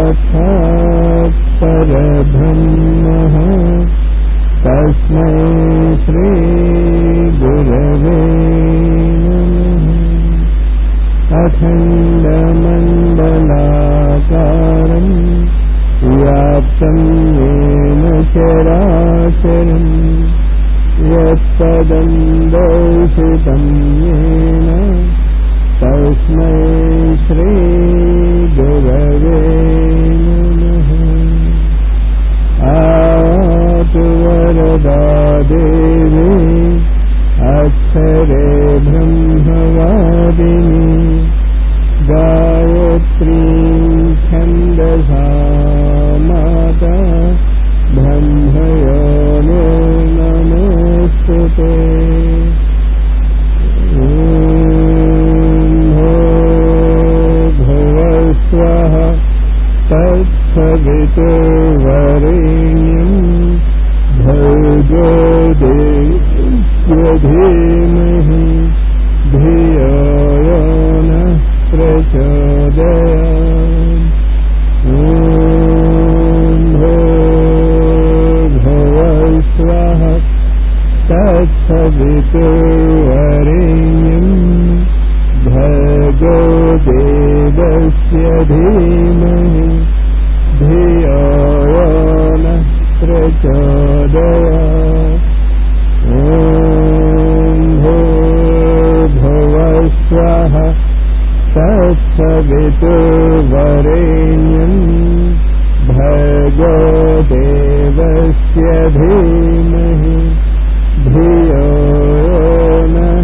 साक्षात् परब्रह्मः तस्मै श्रीगुरवे नमः अखण्डमण्डलाकारम् व्याप्तं येन चराचरम् यत्पदं दर्शितं येन तस्मै श्रीगुरवे नमः आतु वरदा देवी अक्षरे ब्रह्मवादिनी गायत्री छन्दसा माता ब्रह्मयोनो नमोऽस्तु ते ॐ भो भुवस्वः तत्सवितुर्वरेण्यम् भर्गो देवस्य धीमहि धियो यो नः प्रचोदयात् ॐ भो भुवस्वः तत्सवितुर्वरेण्यम् भर्गो देवस्य धीमहि धियो यो नः प्रचोदयात् ॐ भो भुवस्वः तत्सवितुर्वरेण्यम् भर्गो देवस्य धीमहि धियो यो नः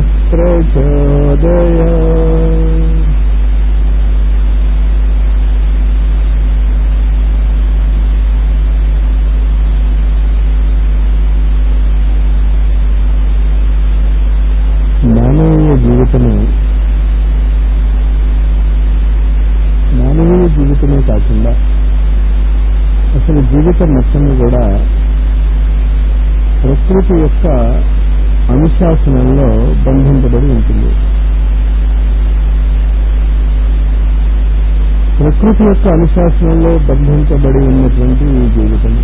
प्रचोदयात् మానవీయ జీవితము మానవీయ జీవితమే కాకుండా అసలు జీవితం మొత్తము కూడా ప్రకృతి యొక్క అనుశాసనంలో బంధించబడి ఉంటుంది ప్రకృతి యొక్క అనుశాసనంలో బంధించబడి ఉన్నటువంటి ఈ జీవితం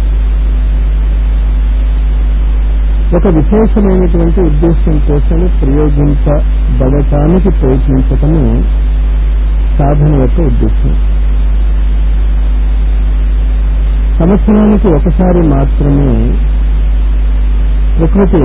ఒక విశేషమైనటువంటి ఉద్దేశం కోసం ప్రయోగించబడటానికి ప్రయత్నించటము సాధన యొక్క ఉద్దేశం సంవత్సరానికి ఒకసారి మాత్రమే ప్రకృతి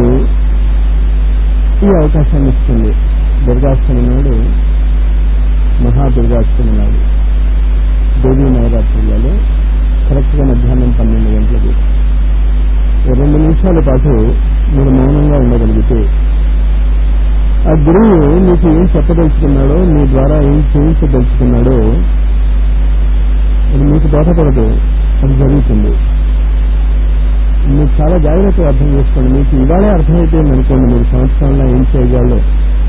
ఈ అవకాశాన్ని ఇస్తుంది దుర్గాష్టమి నాడు మహాదుర్గాష్టమి నాడు దేవీ నవరాత్రులలో కరెక్ట్గా మధ్యాహ్నం పన్నెండు గంటలకు ఓ రెండు నిమిషాల పాటు మీరు మౌనంగా ఉండగలిగితే ఆ గురువు మీకు ఏం చెప్పదలుచుకున్నాడో మీ ద్వారా ఏం చేయించదలుచుకున్నాడో అది మీకు దోహపడదు అది జరుగుతుంది మీరు చాలా జాగ్రత్తగా అర్థం చేసుకోండి మీకు ఇవాళే అర్థమైపోయింది అనుకోండి మీరు సంవత్సరంలో ఏం చేయగలరో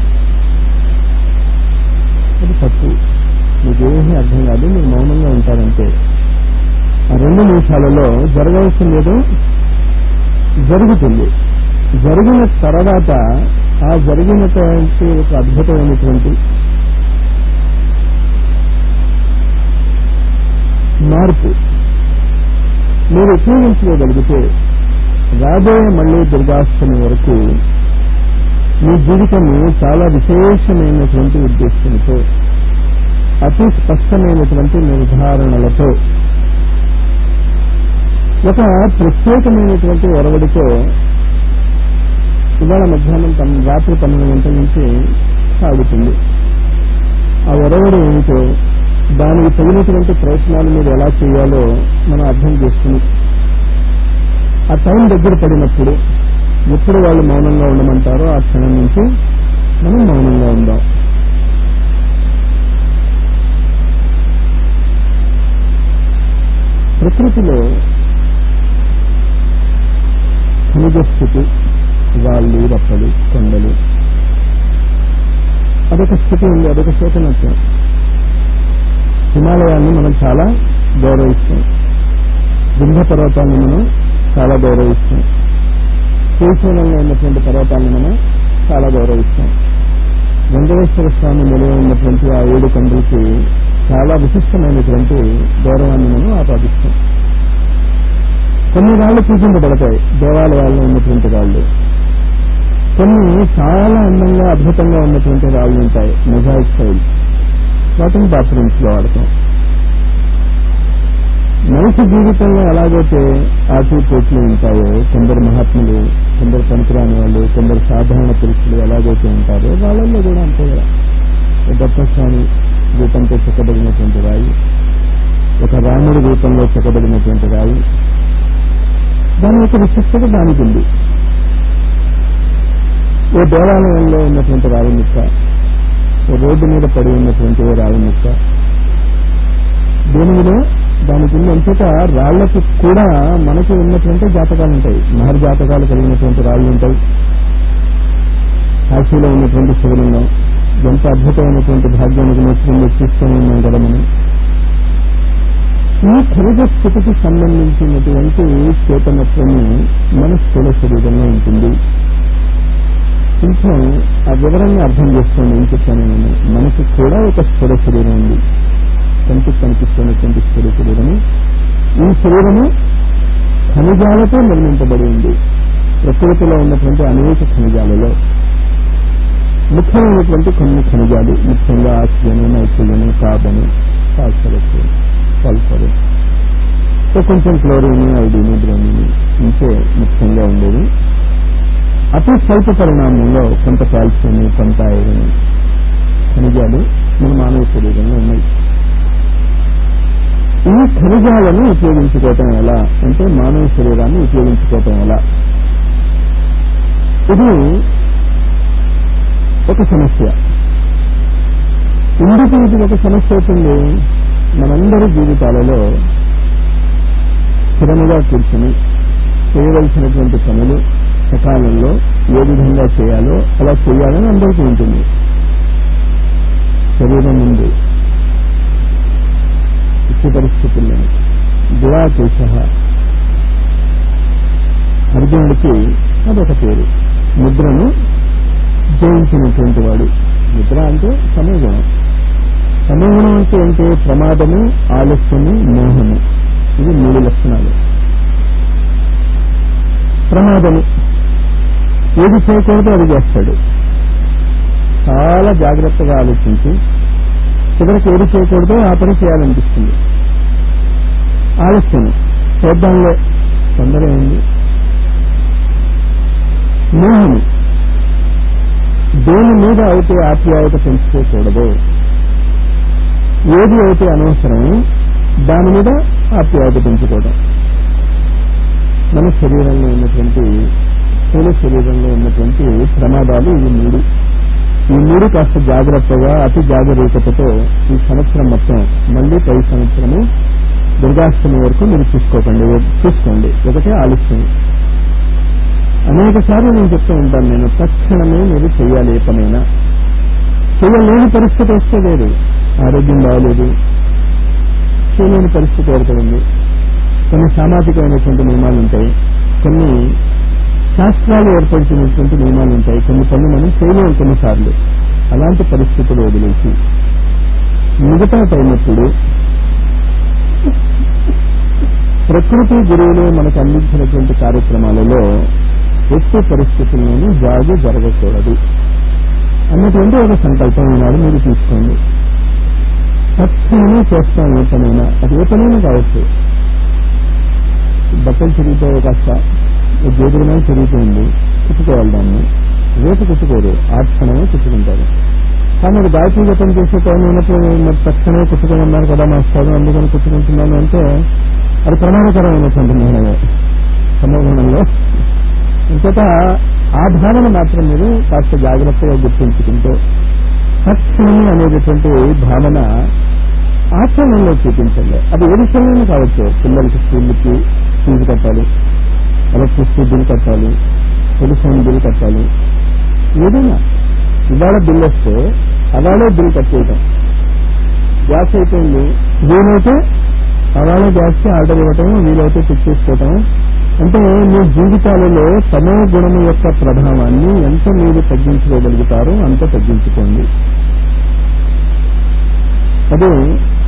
అది తప్పు మీకు ఏమీ అర్థం కాదు మీరు మౌనంగా ఉంటారంటే ఆ రెండు నిమిషాలలో జరగవలసింది ఏదో జరుగుతుంది జరిగిన తర్వాత ఆ జరిగినటువంటి ఒక అద్భుతమైనటువంటి మార్పు మీరు ఉపయోగించుకోగలిగితే రాబోయే మళ్ళీ దుర్గాష్టమి వరకు మీ జీవితము చాలా విశేషమైనటువంటి ఉద్దేశంతో అతి స్పష్టమైనటువంటి నిర్ధారణలతో ఒక ప్రత్యేకమైనటువంటి ఒరవడితో ఇవాళ మధ్యాహ్నం పన్- రాత్రి పన్నెండు గంటల నుంచి సాగుతుంది ఆ ఒరవడి ఏమిటో దానికి తగినటువంటి ప్రయత్నాలు మీరు ఎలా చేయాలో మనం అర్థం చేసుకుని ఆ టైం దగ్గర పడినప్పుడు ఎప్పుడు వాళ్ళు మౌనంగా ఉండమంటారో ఆ క్షణం నుంచి మనం మౌనంగా ఉందాం ప్రకృతిలో ఖనిజ స్థితి రాళ్ళు రప్పలు కొండలు అదొక స్థితి ఉంది అదొక చేతనత్వం హిమాలయాన్ని మనం చాలా గౌరవిస్తాం వింధ్య పర్వతాన్ని మనం చాలా గౌరవిస్తాం శ్రీశైలంలో ఉన్నటువంటి పర్వతాన్ని మనం చాలా గౌరవిస్తాం వెంకటేశ్వర స్వామి నిలవ ఉన్నటువంటి ఆ ఏడు కొండలకి చాలా విశిష్టమైనటువంటి గౌరవాన్ని మనం ఆపాదిస్తాం కొన్ని రాళ్ళు చూపించబడతాయి దేవాలయాల్లో ఉన్నటువంటి రాళ్ళు కొన్ని చాలా అందంగా అద్భుతంగా ఉన్నటువంటి రాళ్ళు ఉంటాయి మొజాయిక్ స్టైల్ వాటిని బాత్రూమ్స్ లో వాడతాం మనిషి జీవితంలో ఎలాగైతే ఆచిపోట్లు ఉంటాయో కొందరు మహాత్ములు కొందరు పనికిరాని వాళ్ళు కొందరు సాధారణ పురుషులు ఎలాగైతే ఉంటారో వాళ్ళల్లో కూడా అంతే కదా ఒక దత్తస్వామి రూపంతో చెక్కబడినటువంటి రాయి ఒక రాముడి రూపంలో చెక్కబడినటువంటి రాయి దాని యొక్క విశిష్టత దానికి ఉంది ఓ దేవాలయంలో ఉన్నటువంటి రావి ముక్క ఓ రోడ్డు మీద పడి ఉన్నటువంటి ఓ రావి ముక్క దేని మీద దానికి ఉన్న అంతట రాళ్లకు కూడా మనకి ఉన్నటువంటి జాతకాలు ఉంటాయి మహర్ జాతకాలు కలిగినటువంటి రాళ్ళు ఉంటాయి కాశీలో ఉన్నటువంటి శివలింగం ఎంత అద్భుతమైనటువంటి భాగ్యానికి నచ్చిందో చూస్తూనే ఉన్నాం కదా మనం ఈ ఖనిజ స్థితికి సంబంధించినటువంటి చేతనత్వము మన స్థూల శరీరంలో ఉంటుంది కొంచెం ఆ వివరంగా అర్థం చేసుకోండి ఏం చెప్పాను నేను మనకి కూడా ఒక స్థూల శరీరం ఉంది కంటికి కనిపిస్తున్నటువంటి స్థూల శరీరము ఈ శరీరము ఖనిజాలతో నిర్మింపబడి ఉంది ప్రకృతిలో ఉన్నటువంటి అనేక ఖనిజాలలో ముఖ్యమైనటువంటి కొన్ని ఖనిజాలు ముఖ్యంగా oxygen nitrogen carbon phosphorus sulphur so కొంచెం క్లోరిన్ ఐడిన్ బ్రోమిన్ ఇంకే ముఖ్యంగా ఉండేది అతి స్వల్ప పరిణామంలో కొంత కాల్షియం కొంత ఐరన్ ఖనిజాలు మన మానవ శరీరంలో ఉన్నాయి ఈ ఖనిజాలను ఉపయోగించుకోవటం ఎలా అంటే మానవ శరీరాన్ని ఉపయోగించుకోవటం ఎలా ఇది ఒక సమస్య ఎందుకు ఇది ఒక సమస్య అవుతుంది మనందరి జీవితాలలో స్థిరముగా కూర్చుని చేయవలసినటువంటి పనులు సకాలంలో ఏ విధంగా చేయాలో అలా చేయాలని అందరికీ ఉంటుంది శరీరం ముందు ఇచ్చి పరిస్థితులను దురాకేశ అర్జునుడికి అదొక పేరు ముద్రను జయించినటువంటి వాడు నిద్ర అంటే సమయగుణం సమయగుణం అంటే ఏంటి ప్రమాదము ఆలస్యము మోహము ఇవి మూడు లక్షణాలు ప్రమాదము ఏది చేయకూడదో అది చేస్తాడు చాలా జాగ్రత్తగా ఆలోచించి చివరికి ఏది చేయకూడదో ఆ పని చేయాలనిపిస్తుంది ఆలస్యం చేద్దాంలో తొందర ఏంది మోహము దేని మీద అయితే ఆప్యాయత పెంచుకోకూడదు ఏది అయితే అనవసరం దాని మీద ఆప్యాయత పెంచుకోవడం మన శరీరంలో ఉన్నటువంటి స్థూల శరీరంలో ఉన్నటువంటి ప్రమాదాలు ఇవి మూడు ఈ మూడు కాస్త జాగ్రత్తగా అతి జాగరూకతతో ఈ సంవత్సరం మొత్తం మళ్ళీ పై సంవత్సరము దుర్గాష్టమి వరకు మీరు చూసుకోకండి చూసుకోండి ఒకటే ఆలస్యం అనేక సార్లు నేను చెప్తూ ఉంటాను నేను తక్షణమే మీరు చేయాలి ఏ పనైనా చేయలేని పరిస్థితి వస్తే లేదు ఆరోగ్యం బాగలేదు చేయలేని పరిస్థితి ఏర్పడింది కొన్ని సామాజికమైనటువంటి నియమాలు ఉంటాయి కొన్ని శాస్త్రాలు ఏర్పరిచినటువంటి నియమాలు ఉంటాయి కొన్ని పనులు మనం చేయలేము కొన్నిసార్లు అలాంటి పరిస్థితులు వదిలేసి మిగతా టైమప్పుడు ప్రకృతి గురువులు మనకు అందించినటువంటి కార్యక్రమాలలో ఎట్టి పరిస్థితుల్లోనూ జాగు జరగకూడదు అన్నటువంటి ఒక సంకల్పం ఈనాడు మీరు తీసుకోండి తక్షణమే చేస్తాం ఏ పనైనా అది ఏ పనైనా కావచ్చు బట్టలు చిరిగిపోయే కాస్త జేబులనే చిరిగిపోయింది కుట్టుకోవాలి దాన్ని రేపు కుట్టుకోరు ఆ క్షణమే కుట్టుకుంటారు కానీ అది గాయత్రి జపం చేసే టైం అయినప్పుడు మరి తక్షణమే కుట్టుకోమన్నారు కదా మాస్టర్ అందుకని కుట్టుకుంటున్నాను అంటే అది ప్రమాదకరమైనటువంటి నిర్ణయం సమూహంలో ఇంకొక ఆ భావన మాత్రం మీరు కాస్త జాగ్రత్తగా గుర్తుంచుకుంటూ తక్షణమే అనేటటువంటి భావన ఆచరణలో చూపించండి అది ఏ విషయంలోనే కావచ్చు పిల్లలకి స్కూల్కి ఫీజు కట్టాలి ఎలక్ట్రిసిటీ బిల్ కట్టాలి టెలిఫోన్ బిల్ కట్టాలి ఏదైనా ఇవాళ బిల్ వస్తే అవాళే బిల్ కట్టేయటం గ్యాస్ అయిపోయింది వీలైతే అవాళే గ్యాస్కి ఆర్డర్ ఇవ్వటం వీలైతే చెక్ చేసుకోవటం అంటే మీ జీవితాలలో తమో గుణము యొక్క ప్రభావాన్ని ఎంత మీరు తగ్గించుకోగలుగుతారో అంత తగ్గించుకోండి అదే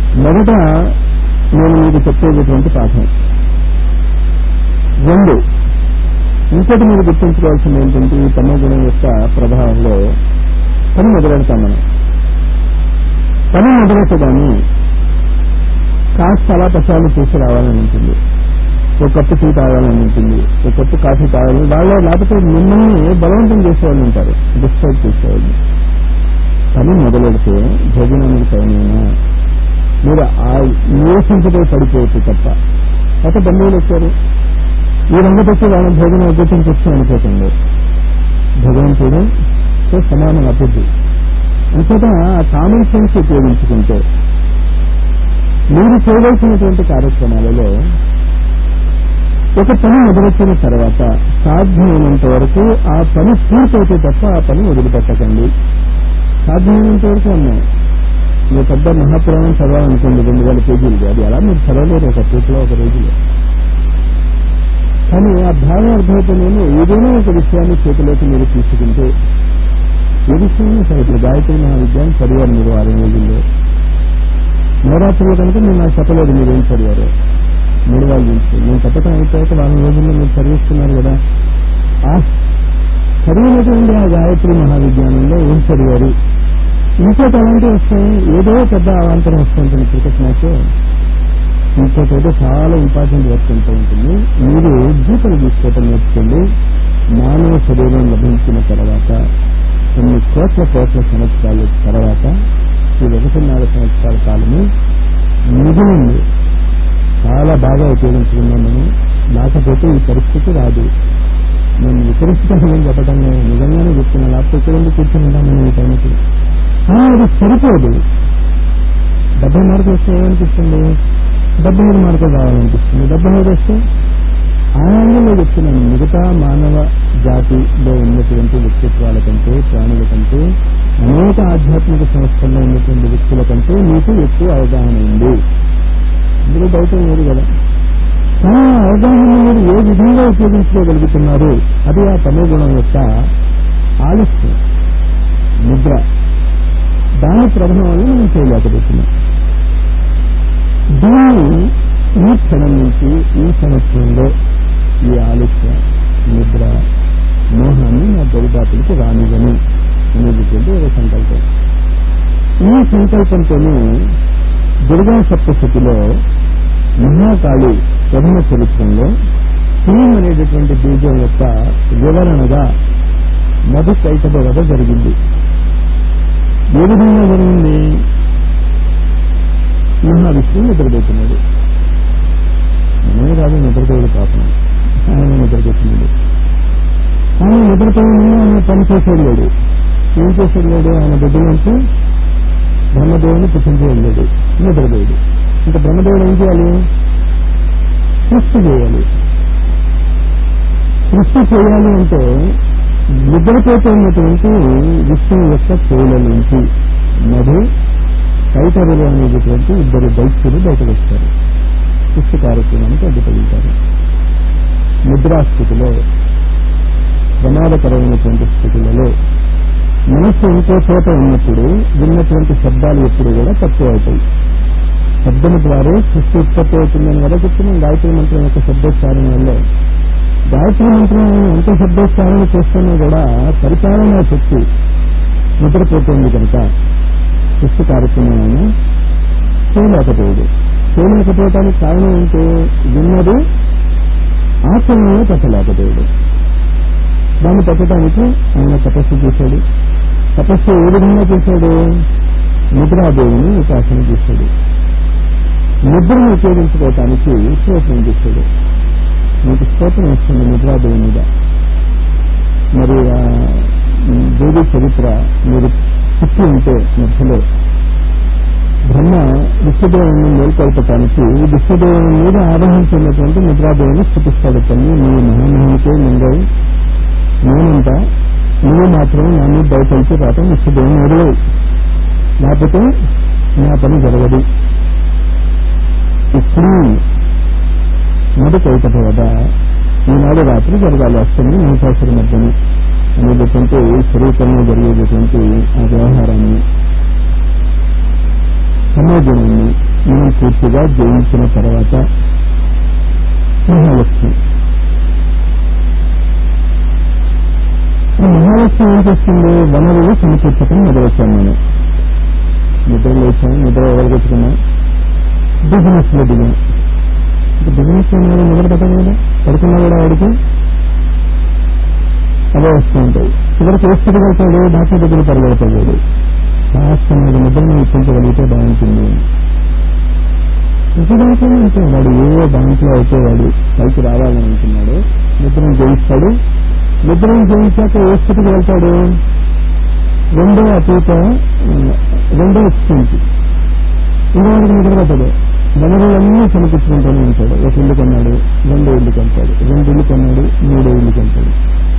మొదట నేను మీకు చెప్పేటటువంటి పాఠం రెండు ఇంకోటి మీరు గుర్తుంచుకోవాల్సింది ఏంటంటే ఈ తమ గుణం యొక్క ప్రభావంలో పని మొదలెడతాం మనం పని మొదలెట్టగానే కాస్త అలా పశాలు చేసి రావాలని ఉంటుంది ఒక కప్పు టీ తాగాలని ఉంటుంది ఒక కప్పు కాఫీ తాగాలని వాళ్ళ లేకపోతే మిమ్మల్ని బలవంతం చేసేవాళ్ళు ఉంటారు డిస్టర్బ్ చేసేవాళ్ళు పని మొదలెడితే భోజనానికి టైమైనా మీరు ఆ నీరసించబోయి పడిపోవచ్చు తప్ప అయితే బంధువులు వచ్చారు ఈ రంగపెట్టి వాళ్ళ భోజనం అద్భుతం చేస్తూ అనుకోకుండా భగవంతుడు తో సమానం అభివృద్ధి అంతటా ఆ కామన్ సెన్స్ ఉపయోగించుకుంటే మీరు చేయవలసినటువంటి కార్యక్రమాలలో ఒక పని మొదలెట్టిన తర్వాత సాధ్యమైనంత వరకు ఆ పని పూర్తయితే తప్ప ఆ పని వదిలిపెట్టకండి సాధ్యమైనంత వరకు అన్నాయి మీరు పెద్ద మహాపురాణం చదవాలనుకోండి రెండు వేల పేజీలు అది అలా మీరు చదవలేరు ఒక పూటలో ఒక రోజులో కానీ ఆ భావం అర్థమైతేనేమో ఏదైనా ఒక విషయాన్ని చేతిలోకి మీరు తీసుకుంటే ఏ విషయమైనా సరే ఇప్పుడు గాయత్రి మహావిద్యాన్ని చదివారు మీరు వారం రోజుల్లో నవరాత్రులు కనుక మీరు నాకు చెప్పలేదు మీరు ఏం చదివారు మూడు వాళ్ళ నుంచి నేను చెప్పటం అయిపోయాక వారం రోజుల్లో మీరు చదివిస్తున్నారు కదా ఆ చదివినటువంటి ఆ గాయత్రి మహావిజ్ఞానంలో ఏం చదివారు ఇంకోటి అలాంటివి వస్తాయి ఏదో పెద్ద అవాంతరం వస్తుంటుంది క్రికెట్ మ్యాచ్ ఇంకోటి ఏదో చాలా ఇంపార్టెంట్ వర్క్ ఉంటూ ఉంటుంది మీరు గీతలు తీసుకోవటం నేర్చుకోండి మానవ శరీరం లభించిన తర్వాత కొన్ని కోట్ల కోట్ల సంవత్సరాల తర్వాత ఈ ఒకటిన్నర సంవత్సరాల కాలము మిగిలింది చాలా బాగా ఉపయోగించుకున్నాం మనం లేకపోతే ఈ పరిస్థితి రాదు నేను వికరిస్తానని చెప్పడం నేను నిజంగానే చెప్తున్నా లేకపోతే ఇక్కడ ఎందుకు కూర్చుంటాం మనం ఈ టైంకి కానీ అది సరిపోదు డెబ్బై మార్కులు వస్తే ఏమనిపిస్తుంది డెబ్బై ఐదు మార్కులు రావాలనిపిస్తుంది డెబ్బై ఐదు వస్తే ఆనందంలో చెప్తున్నాను మిగతా మానవ జాతిలో ఉన్నటువంటి వ్యక్తిత్వాల కంటే ప్రాణుల కంటే అనేక ఆధ్యాత్మిక సంస్థల్లో ఉన్నటువంటి వ్యక్తుల కంటే మీకు ఎక్కువ అవగాహన ఉంది ఇందులో డౌట్ లేదు కదా కానీ ఆ అవగాహన మీరు ఏ విధంగా ఉపయోగించుకోగలుగుతున్నారు అది ఆ తమో గుణం యొక్క ఆలస్యం నిద్ర దాని ప్రభావం వల్ల మనం చేయలేకపోతున్నాం దీన్ని ఈ క్షణం నుంచి ఈ సంవత్సరంలో ఈ ఆలస్య నిద్ర మోహాన్ని నా దరిదాపులకి రానివ్వను అనేటువంటి ఒక సంకల్పం ఈ సంకల్పంతోనే దుర్గా సప్తశతిలో మహాకాళి ప్రథమ చరిత్రంలో క్రీమ్ అనేటటువంటి బీజం యొక్క వివరణగా మధు కైటభ వద జరిగింది ఏ విధంగా జరిగింది మహావిష్ణువు నిద్రపోతున్నాడు మనమే కాదు నిద్రపోయేది పాపం ఆయన నిద్రపోతున్నాడు ఆయన నిద్రపోయిన ఆయన పని చేసేది లేడు ఏం చేసేది లేడు ఆయన బిడ్డలోంచి బ్రహ్మదేవుని పుట్టించి వెళ్ళాడు నిద్రపోయాడు ఇంకా బ్రహ్మదేవుడు ఏం చేయాలి సృష్టి చేయాలి సృష్టి చేయాలి అంటే నిద్రపోతున్నటువంటి విష్ణువు యొక్క చెవుల నుంచి మధు కైతరులు అనేటటువంటి ఇద్దరు దైత్యులు బయటకు వస్తారు సృష్టి కార్యక్రమానికి అడ్డుపడుతారు నిద్రాస్థితిలో ప్రమాదకరమైనటువంటి స్థితులలో మనస్సు ఇంకో చోట ఉన్నప్పుడు విన్నటువంటి శబ్దాలు ఎప్పుడు కూడా తక్కువ అవుతాయి శబ్దం ద్వారా సృష్టి ఉత్పత్తి అవుతుందని కదా చెప్తున్నాం గాయత్రి మంత్రం యొక్క శబ్దోచ్చారణ వల్ల గాయత్రి మంత్రం ఎంత శబ్దోచ్చారణ చేస్తున్నా కూడా పరిపాలనా శక్తి నిద్రపోతుంది కనుక సృష్టి కార్యక్రమాలను చేయలేకపోయాడు చేయలేకపోవటానికి కారణం ఏంటి విన్నది ఆచరణలో పెట్టలేకపోయాడు దాన్ని పెట్టడానికి ఆయన తపస్సు చేశాడు తపస్సు ఏ విధంగా చేశాడు నిద్రాదేవిని ఉపాసన చేశాడు నిద్రను ఉపయోగించుకోవటానికి స్తోత్రం చేశాడు మీకు స్తోత్రం వస్తుంది నిద్రాదేవి మీద మరి ఆ దేవి చరిత్ర మీరు పుట్టి ఉంటే మధ్యలో బ్రహ్మ విశ్వదేవుని మేల్కొల్పటానికి విశ్వదేవుని మీద ఆరోహించినటువంటి నిద్రాదేవిని స్థుతిస్తాడు తల్లి నీ మహామహిమకే లింగం నేనంట నువ్వు మాత్రం నా మీద దయచేసి రావటం విశ్వదేవుని వదలవు లేకపోతే నా పని జరగదు ఇప్పుడు మొదటి అయిపోతుందా ఈనాడు రాత్రి జరగాలి అష్టమి మహిషాసుర మధ్యని అనేటటువంటి స్వరూపంలో జరిగేటటువంటి ఆ వ్యవహారాన్ని సమాజాన్ని పూర్తిగా జయించిన తర్వాత మహాలక్ష్మి ఈ మహాలక్ష్మి ఏం చేస్తుంది వనరులు సమకూర్చడం మొదలెట్టాం మనం నిద్ర లేచాం నిద్ర ఎవరు పెట్టుకున్నాం బిజినెస్ లో దిగాం బిజినెస్ లో మొదలు పెట్టాలి కదా పడుకున్నా కూడా వాడికి అదే వస్తూ ఉంటాయి చివరికి వేసుకుని వెళ్తాడు డాక్టర్ దగ్గర పరిగెడతాడు కాస్త మీరు నిద్రను ఇప్పించగలిగితే బాగుంటుంది నిజంగానే అంటే వాడు ఏవో దాంట్లో అయితే వాడు పైకి రావాలని అనుకున్నాడు నిద్రను జయిస్తాడు నిద్రను జయించాక ఏ స్థితికి వెళ్తాడు రెండో అతీత రెండో ఎక్స్చేంజ్ ఇంకొకరికి నిద్రపోతాడు వనరులన్నీ సమకూర్చుకుంటూనే ఉంటాడు ఒక ఇల్లు కొన్నాడు రెండో ఇల్లు కొంటాడు రెండు ఇల్లు కొన్నాడు మూడో ఇల్లు కొంటాడు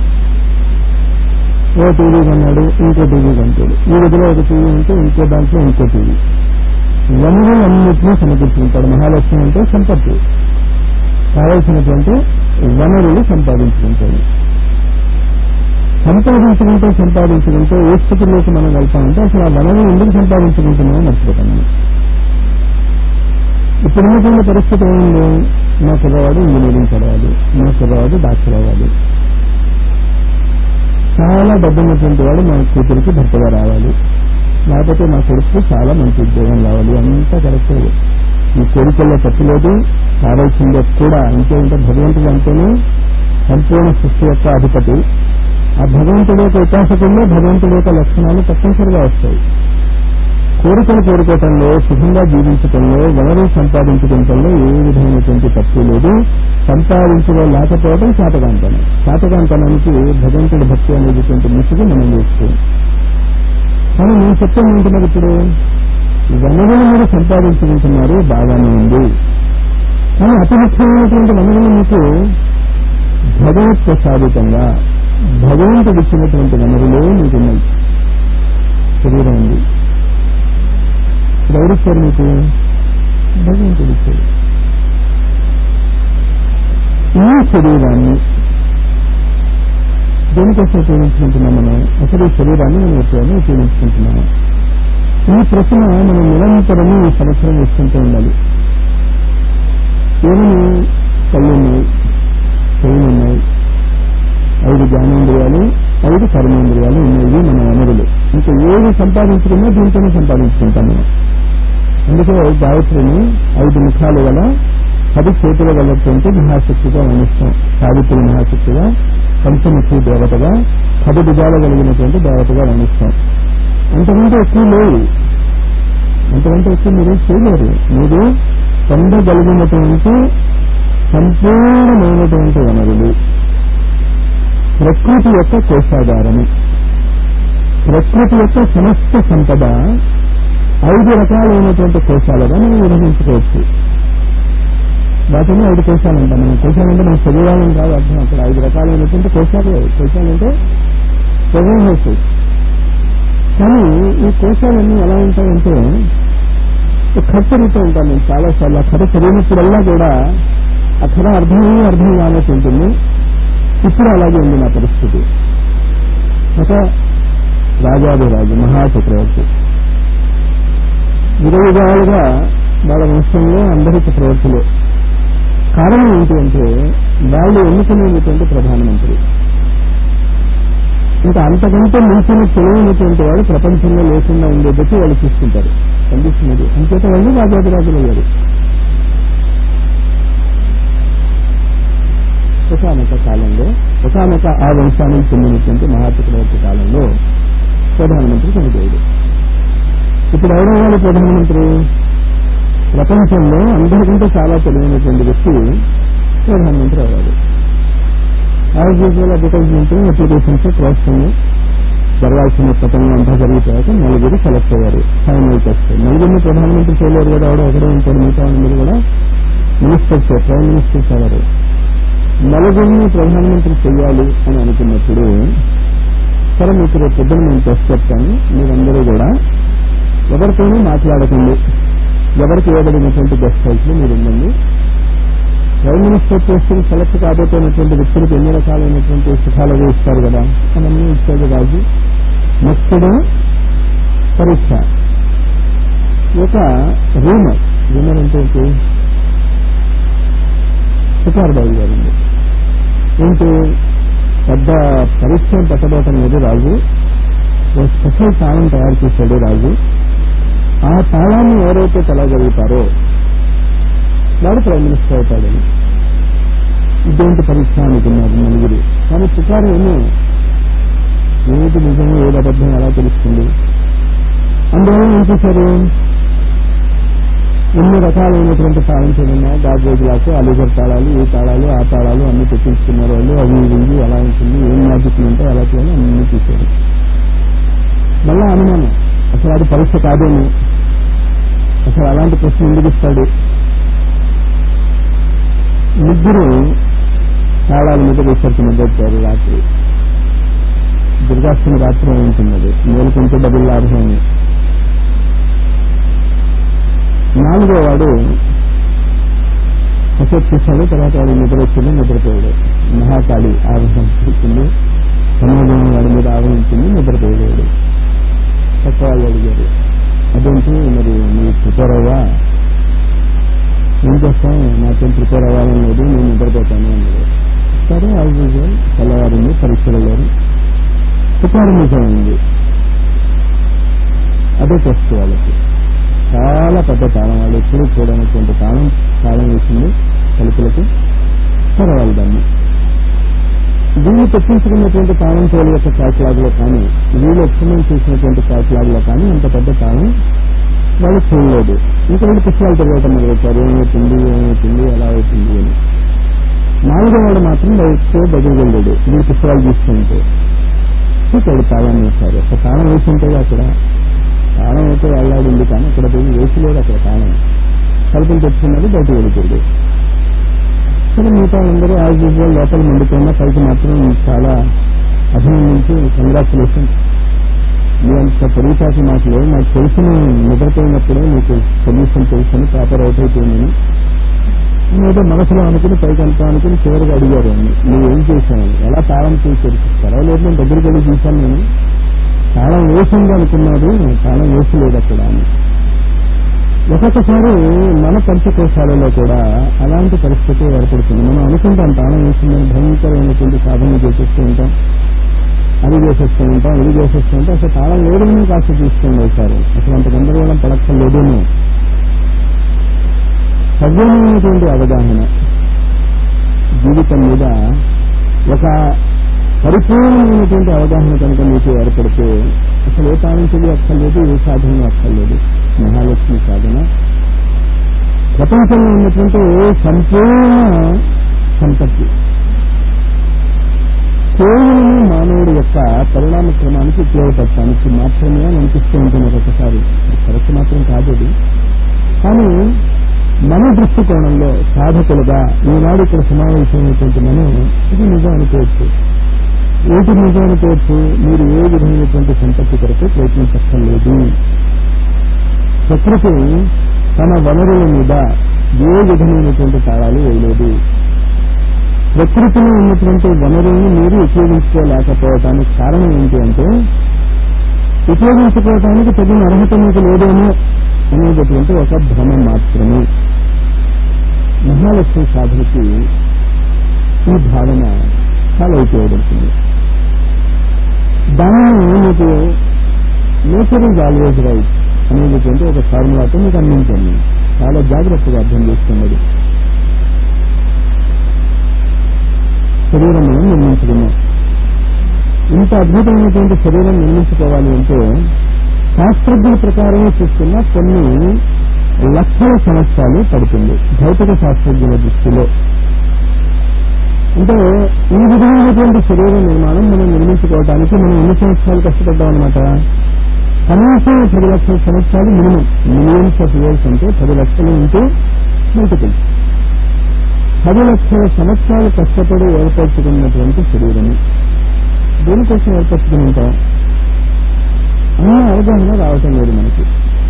ఓ టీవీ కొన్నాడు ఇంకో టీవీ కొంటాడు ఈ గదిలో ఒక టీవీ ఉంటే ఇంకో దాంట్లో ఇంకో టీవీ వనరులన్నింటినీ సమకూర్చుకుంటాడు మహాలక్ష్మి అంటే సంపత్తి కావలసినటువంటి వనరులు సంపాదించుకుంటాడు సంపాదించుకుంటే సంపాదించుకుంటే ఏ స్థితిలోకి మనం వెళ్తామంటే అసలు ఆ వనరులు ఎందుకు సంపాదించుకుంటున్నామో మర్చిపోతాం మనం ఇప్పుడున్నటువంటి పరిస్థితి ఏముంది మా కుర్రవాడు ఇంజనీరింగ్ చదవాలి మా కుర్రవాడు డాక్టర్ అవ్వాలి చాలా డబ్బున్నటువంటి వాడు మా కూతురికి భర్తగా రావాలి లేకపోతే మా కొడుకు చాలా మంచి ఉద్యోగం రావాలి అంతా కరెక్ట్ ఈ కోరికల్లో తప్పు లేదు కావాల్సిందే కూడా అంతే ఉంటే భగవంతుడు అంటేనే సంపూర్ణ సృష్టి యొక్క అధిపతి ఆ భగవంతుడి యొక్క ఉపాసకుల్లో భగవంతుడి యొక్క లక్షణాలు తప్పనిసరిగా వస్తాయి కోరికలు కోరుకోవటంలో సుఖంగా జీవించటంలో వనరులు సంపాదించడంలో ఏ విధమైనటువంటి తప్పు లేదు సంపాదించుకోలేకపోవడం శాతకాంతనం శాతకాంతనానికి భగవంతుడి భక్తి అనేటువంటి ముసుగు మనం వేసుకోం కానీ నేను చెప్తాను ఏంటన్నారు ఇప్పుడు వనరులు మీరు సంపాదించుకుంటున్నారు బాగానే ఉంది కానీ అతి ముఖ్యమైనటువంటి వనరులు మీకు భగవత్ ప్రసాదితంగా భగవంతుడు ఇచ్చినటువంటి వనరులే మీకు ఉన్నాయి శరీరం ఉంది ఎవరిచ్చారు మీకు భగవంతుడు ఇచ్చాడు ఈ శరీరాన్ని దేనికోసం ఉపయోగించుకుంటున్నాం మనం అసలు ఈ శరీరాన్ని మనం ఎప్పుడైనా ఉపయోగించుకుంటున్నాము ఈ ప్రశ్న మనం నిరంతరము ఈ సంవత్సరం వేసుకుంటూ ఉండాలి ఏమని కళ్ళు ఉన్నాయి చెవులు ఉన్నాయి ఐదు జ్ఞానేంద్రియాలు ఐదు కర్మేంద్రియాలు ఉన్నాయి ఇవి మన వనరులు ఇంకా ఏది సంపాదించుకున్నా దీంతోనే సంపాదించుకుంటాం మనం అందుకే గాయత్రిని ఐదు ముఖాలు గల పది చేతుల గలటువంటి మహాశక్తిగా వర్ణిస్తాం సావిత్రి మహాశక్తిగా పంచముఖి దేవతగా పది భుజాలు కలిగినటువంటి దేవతగా వర్ణిస్తాం అంతకంటే ఎక్కువ లేవు అంతకంటే ఎక్కువ మీరు చేయలేరు మీరు పొందగలిగినటువంటి సంపూర్ణమైనటువంటి వనరులు ప్రకృతి యొక్క కోశాగారము ప్రకృతి యొక్క సమస్త సంపద ఐదు రకాలైనటువంటి కోశాలుగా మనం విభజించుకోవచ్చు వాటిని ఐదు కోశాలు అంటాం మనం కోశాలంటే మనం శరీరాలను కాదు అర్థం అక్కడ ఐదు రకాలైనటువంటి కోశాలు కోశాలంటే ప్రవేశ కానీ ఈ కోశాలన్నీ ఎలా ఉంటాయంటే కథ చదువుతూ ఉంటాను నేను చాలాసార్లు ఆ కథ చదివినప్పుడల్లా కూడా ఆ కథ అర్థమే అర్థం కానట్టు ఉంటుంది ఇప్పుడు అలాగే ఉంది నా పరిస్థితి ఒక రాజాదిరాజు మహాచక్రవర్తి విధవిధాలుగా వాళ్ళ వంశంలో అందరి చక్రవర్తులే కారణం ఏంటి అంటే వాళ్ళు ఎన్నుకునేటువంటి ప్రధానమంత్రి ఇంకా అంతకంటే మించిన తెలియనటువంటి వాడు ప్రపంచంలో లేకుండా ఉండేటట్టు వాళ్ళు చూసుకుంటారు కనిపిస్తున్నది అంచేత వాళ్ళు రాజాదిరాజులు అయ్యారు ఒకనొక కాలంలో ఒకనొక ఆ వంశానికి చెందినటువంటి మహాచక్రవర్తి కాలంలో ప్రధానమంత్రి చనిపోయాడు ఇప్పుడు ఎవరయ్యాడు ప్రధానమంత్రి ప్రపంచంలో అందరికంటే చాలా తెలివైనటువంటి వ్యక్తి ప్రధానమంత్రి అయ్యాడు as usual advertisement applications processing జరగాల్సిన పథకం అంతా జరిగిపోయాక నలుగురు సెలెక్ట్ అయ్యారు ఫైనల్ టెస్ట్ నలుగురిని ప్రధానమంత్రి చేయలేరు కదా ఆవిడ ఒకడే ఉంటాడు మిగతా అందరూ కూడా మినిస్టర్స్ ప్రైమ్ మినిస్టర్స్ అవ్వరు నలుగురిని ప్రధానమంత్రి చేయాలి అని అనుకున్నప్పుడు సరే మీకు రేపు పొద్దున నేను టెస్ట్ చెప్తాను మీరందరూ కూడా ఎవరితోనూ మాట్లాడకండి ఎవరికి ఇవ్వబడినటువంటి గెస్ట్ హౌస్ లో మీరు ఉండండి ప్రైమ్ మినిస్టర్ పోస్ట్ సెలెక్ట్ కాబోతున్నటువంటి వ్యక్తులకు ఎన్ని రకాలైనటువంటి సుఖాలు అవి ఇస్తారు కదా అవన్నీ ఇచ్చేది రాజు నెక్స్ట్ డే పరీక్ష ఒక రూమ్ విన్నర్ అంటే ఏంటి సుకార్ బాబు గారు ఉంది ఏంటి పెద్ద పరిశ్రమ పెట్టబోటం లేదు రాజు ఓ స్పెషల్ తాళం తయారు చేశాడు రాజు ఆ తాళాన్ని ఎవరైతే తెలగలుగుతారో వాడు ప్రైమ్ మినిస్టర్ అవుతాడని ఇదేంటి పరీక్ష అనుకున్నారు నలుగురు కానీ పుకారు ఏమో ఏది నిజమో ఏది అబద్ధం ఎలా తెలుస్తుంది అందువల్ల ఏం చేశారు ఎన్ని రకాలైనటువంటి తాళింపులు ఉన్నాయి గాజేజ్ లాకు అలీగర్ తాళాలు ఈ తాళాలు ఆ తాళాలు అన్ని తెప్పించుకున్నారు వాళ్ళు అవి ఇవి ఎలా ఉంటుంది ఏం మ్యాజిక్లు ఉంటాయి ఎలా చేయాలి అన్ని చూశారు మళ్ళా అనుమానం అసలు అది పరీక్ష కాదేమో అసలు అలాంటి ప్రశ్న ఎందుకు ఇస్తాడు ముగ్గురు తాళాల మీద రీసెర్చ్ మొదలెట్టారు రాత్రి దుర్గాష్టమి రాత్రి ఉంటున్నది మేలుకుంటే డబుల్ లాభం అని నాలుగో వాడు అసలు చూశాడు తర్వాత వాడు నిద్ర వచ్చింది నిద్రపోయాడు మహాకాళి ఆవహించింది సమాజం వాడి మీద ఆవహించింది నిద్రపోయాడు తక్కువ వాళ్ళు అడిగారు అదేంటి మరి నీ ప్రిపేర్ అయ్యా ఏం చేస్తాం నాకేం ప్రిపేర్ అవ్వాలని లేదు నేను నిద్రపోతాను అన్నాడు సరే యాజ్ యూజువల్ తెల్లవారింది పరీక్షలు లేరు ప్రిపేర్ నిజమైంది అదే టెస్ట్ వాళ్ళకి చాలా పెద్ద తాళం వాళ్ళు ఎప్పుడు చూడనటువంటి తాళం తాళం వేసింది తలుపులకు తెరవాలి దాన్ని వీళ్ళు తెప్పించుకున్నటువంటి తాళం తోలు యొక్క క్యాట్లాగ్ లో కానీ వీళ్ళు ఎక్స్పెరిమెంట్ చేసినటువంటి క్యాట్లాగ్ లో కానీ అంత పెద్ద తాళం వాళ్ళు చూడలేదు ఇంకా వీళ్ళు పుస్తకాలు తిరగటం మొదలెట్టారు ఏమవుతుంది ఏమవుతుంది ఎలా అవుతుంది అని నాలుగో వాడు మాత్రం బయటకు దగ్గరికి వెళ్ళాడు వీళ్ళు పుస్తకాలు తీసుకుంటే చూసాడు తాళం వేశారు ఒక తాళం వేసి ఉంటుంది అక్కడ తాళం అయితే వెళ్ళాడింది కానీ అక్కడ పోయి వేసి లేదు అక్కడ తాళం కలుపులు తెచ్చుకున్నది బయటకు వెళ్ళిపోయాడు సరే మిగతా అందరూ యాజ్ యూజువల్ లోపల మండుతున్నా పైకి మాత్రం చాలా అభినందించి కంగ్రాచులేషన్ మీ అంత పొరుగుపాటి మాటలు నాకు తెలిసిన నిద్రపోయినప్పుడే మీకు సొల్యూషన్ తెలుసని పేపర్ అవుట్ అయిపోయిందని ఏదో మనసులో అనుకుని పైకి అంతా అనుకుని చివరిగా అడిగారు అని నువ్వేం చేశాను ఎలా తాళం చేసి తెరిపిస్తారా లేదు నేను దగ్గరికి వెళ్ళి చూశాను నేను తాళం వేసింది అనుకున్నాడు తాళం వేసలేదు అక్కడ అని ఒక్కొక్కసారి మన పంచకోశాలలో కూడా అలాంటి పరిస్థితి ఏర్పడుతుంది మనం అనుకుంటాం తాళం వేసిందని భయంకరమైనటువంటి సాధన చేసేస్తూ ఉంటాం అది చేసేస్తూ ఉంటాం ఇది చేసేస్తూ ఉంటాం అసలు తాళం లేదని కాస్త చూసుకోండి ఒకసారి అసలు అంత గందరగోళం పడక్కర్లేదేమో సవ్యమైనటువంటి అవగాహన జీవితం మీద ఒక పరిపూర్ణమైనటువంటి అవగాహన కనుక మీకు ఏర్పడితే అసలు ఏ తాళించలు అక్కర్లేదు ఏ సాధన అక్కర్లేదు మహాలక్ష్మి సాధన ప్రపంచంలో ఉన్నటువంటి సంపూర్ణ సంపత్తి కేవలం మానవుడి యొక్క పరిణామ క్రమానికి ఉపయోగపడటానికి మాత్రమే అని అనిపిస్తూ ఉంటుంది ఒక్కొక్కసారి కరెక్ట్ మాత్రం కాదు అది కానీ మన దృష్టికోణంలో సాధకులుగా ఈనాడు ఇక్కడ సమావేశమైనటువంటి మనం ఇది నిజం అనుకోవచ్చు ఏది నిజం అనుకోవచ్చు మీరు ఏ విధమైనటువంటి సంపత్తి కొరకు ప్రయత్నించక్కర్లేదు ప్రకృతి తన వనరుల మీద ఏ విధమైనటువంటి తాళాలు వేయలేదు ప్రకృతిలో ఉన్నటువంటి వనరుల్ని మీరు ఉపయోగించుకోలేకపోవటానికి కారణం ఏంటి అంటే ఉపయోగించుకోవటానికి తగిన అర్హత మీకు లేదేమో అనేటటువంటి ఒక భ్రమ మాత్రమే మహాలక్ష్మి సాధనకి ఈ భావన చాలా ఉపయోగపడుతుంది దానిని మీకు నేచర్ ఈజ్ ఆల్వేజ్ రైట్ అనేటటువంటి ఒక ఫార్ములాతో మీకు అందించండి చాలా జాగ్రత్తగా అర్థం చేసుకున్నది శరీరం మనం నిర్మించుకున్నాం ఇంత అద్భుతమైనటువంటి శరీరం నిర్మించుకోవాలి అంటే శాస్త్రజ్ఞుల ప్రకారమే చూస్తున్న కొన్ని లక్షల సంవత్సరాలు పడుతుంది భౌతిక శాస్త్రజ్ఞుల దృష్టిలో అంటే ఈ విధమైనటువంటి శరీర నిర్మాణం మనం నిర్మించుకోవడానికి మనం ఎన్ని సంవత్సరాలు కష్టపడ్డాం అనమాట కనీసం పది లక్షల సంవత్సరాలు మినిమం మిలియన్స్ ఆఫ్ ఇయర్స్ అంటే పది లక్షలు ఉంటే మల్టిపుల్ పది లక్షల సంవత్సరాలు కష్టపడి ఏర్పరచుకున్నటువంటి శరీరము దేనికోసం ఏర్పరచుకుని ఉంటాం అన్న అవగాహన రావటం లేదు మనకి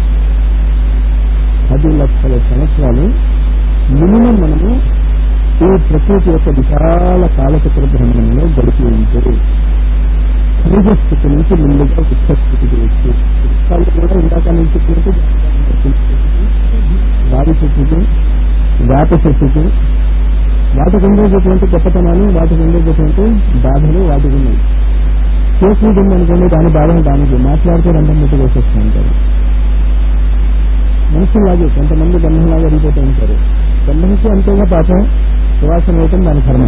పది లక్షల సంవత్సరాలు మినిమం మనము ఈ ప్రకృతి యొక్క విశాల కాలచక్ర భ్రమణంలో గడిపి ఉంటే ఖనిజ స్థితి నుంచి ముందుగా ఉత్పత్తికి వచ్చి వృక్షాలు కూడా ఇందాక నేను చెప్పినట్టు రావి చెట్టుకి వేప చెట్టుకి వాటికి ఉండేటటువంటి గొప్పతనాలు వాటికి ఉండేటటువంటి బాధలు వాటికి ఉన్నాయి కేసు మీద ఉందనుకోండి దాని బాధను దానికి మాట్లాడితే రంగం ముట్టు వేసేస్తూ ఉంటారు మనుషుల్లాగే కొంతమంది గంధంలాగా అడిగిపోతూ ఉంటారు గంధంకి అంతేగా పాపం సువాసన వేయటం దాని కర్మ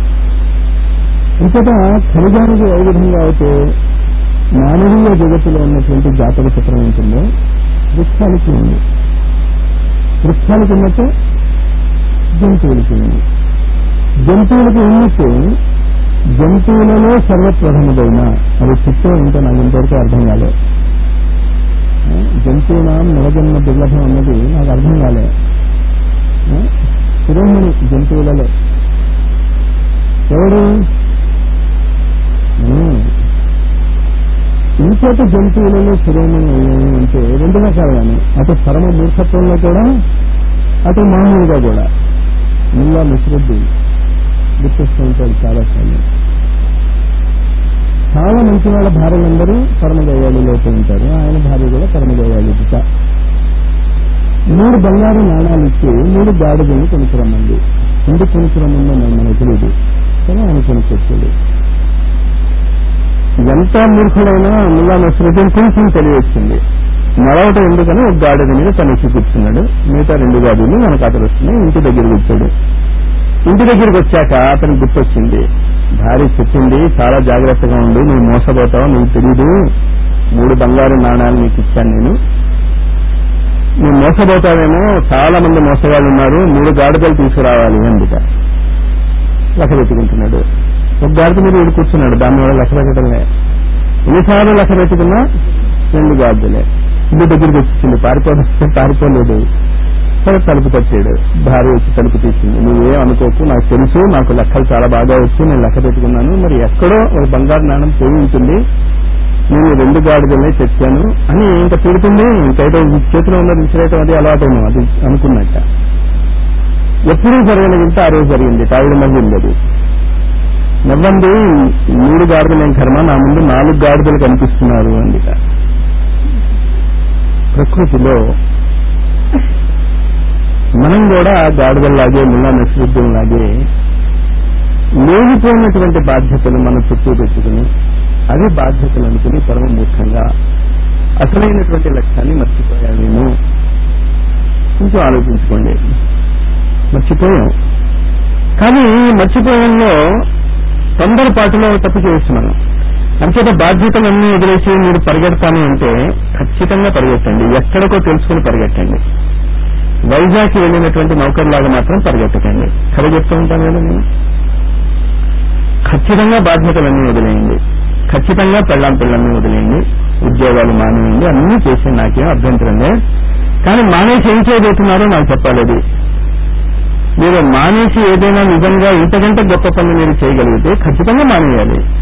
ఇంకట ఖనిజానికి ఏ విధంగా అయితే మానవీయ జగత్తులో ఉన్నటువంటి జాతక చిత్రం ఉంటుందో వృక్షాలకి ఉంది వృక్షాలకి ఉన్నట్టు జంతువులకి ఉంది జంతువులకి ఉన్నట్టు జంతువులలో సర్వప్రథముదైన అది చిత్రం ఇంకా నాకు ఇంతవరకు అర్థం కాలే జంతువునాం నవజన్మ దుర్లభం అన్నది నాకు అర్థం కాలే శిరోమణి జంతువులలో ఎవడు ఇంకోటి జంతువులలో శిరోమణి అయ్యాయి అంటే రెండు రకాలుగానే అటు పరమ మూర్ఖత్వంలో కూడా అటు మామూలుగా కూడా ముల్లా నసరుద్దీన్ గుర్తిస్తూ ఉంటాడు చాలాసార్లు చాలా మంచి వాళ్ళ భార్యలందరూ పరమగయ్యాళిలోకి ఉంటారు ఆయన భార్య కూడా పరమగయ్యాళి దిశ మూడు బంగారు నాణాలు ఇచ్చి మూడు గాడిదలను కొనుక్కురమ్మంది ఎందుకు కొనుక్కురమ్మందో నాకు మనకు తెలియదు కానీ ఆయన కొనుక్కొచ్చాడు ఎంత మూర్ఖుడైనా ముల్లా నసరుద్దీన్ కొంచెం తెలియొచ్చింది నడవటం ఎందుకని ఒక గాడిద మీద తనెక్కి కూర్చున్నాడు మిగతా రెండు గాడిదలు మనకు అతను వస్తున్నాయి ఇంటి దగ్గరికి వచ్చాడు ఇంటి దగ్గరికి వచ్చాక అతనికి గుర్తొచ్చింది భార్య చెప్పింది చాలా జాగ్రత్తగా ఉండు నువ్వు మోసపోతావు నీకు తెలీదు మూడు బంగారు నాణాలు నీకు ఇచ్చాను నేను నువ్వు మోసపోతావేమో చాలా మంది మోసగాళ్ళు ఉన్నారు మూడు గాడిదలు తీసుకురావాలి అందుక లెక్క పెట్టుకుంటున్నాడు ఒక గాడిద మీద వీడు కూర్చున్నాడు దాని వల్ల లెక్క పెట్టడమే ఎన్నిసార్లు లెక్క పెట్టుకున్నా రెండు గాడిదలే ఇంటి దగ్గరికి వచ్చింది పారిపోతే పారిపోలేదు సరే తలుపు తట్టాడు భార్య వచ్చి తలుపు తీసింది నువ్వేం అనుకోకు నాకు తెలుసు నాకు లెక్కలు చాలా బాగా వచ్చు నేను లెక్క పెట్టుకున్నాను మరి ఎక్కడో ఒక బంగారు నాణం పోయి ఉంటుంది నేను రెండు గాడిదలనే తెచ్చాను అని ఇంకా తిడుతుంది ఇంకైతే చేతిలో ఉన్నది విసిరేయటం అది అలవాటేమో అది అనుకున్నట్ట ఎప్పుడూ జరిగిన వింత ఆ రోజు జరిగింది ఆవిడ నవ్వింది అది నవ్వండి మూడు గాడిదలు ఏం కర్మ నా ముందు నాలుగు గాడిదలు కనిపిస్తున్నారు అందుక ప్రకృతిలో మనం కూడా గాడిదల్లాగే ముల్లా నసరుద్దీన్లాగే లేనిపోయినటువంటి బాధ్యతలు మన చుట్టూ పెట్టుకుని అవి బాధ్యతలు అనుకుని పరమ మూర్ఖంగా అసలైనటువంటి లక్ష్యాన్ని మర్చిపోయామేమో కొంచెం ఆలోచించుకోండి మర్చిపోయాం కానీ మర్చిపోయంలో తొందరపాటులో తప్పు చేస్తున్నాను అంచేత బాధ్యతలన్నీ వదిలేసి మీరు పరిగెడతాను అంటే ఖచ్చితంగా పరిగెట్టండి ఎక్కడికో తెలుసుకుని పరిగెట్టండి వైజాగ్ వెళ్ళినటువంటి నౌకర్లాగా మాత్రం పరిగెట్టకండి కథ చెప్తూ ఉంటాను కదా నేను ఖచ్చితంగా బాధ్యతలన్నీ వదిలేయండి ఖచ్చితంగా పెళ్ళాం పిల్లల్ని వదిలేయండి ఉద్యోగాలు మానేయండి అన్నీ చేసి నాకేం అభ్యంతరం లేదు కానీ మానేసి ఏం చేయబోతున్నారో నాకు చెప్పాలి మీరు మానేసి ఏదైనా నిజంగా ఇంతకంటే గొప్ప పనులు మీరు చేయగలిగితే ఖచ్చితంగా మానేయాలి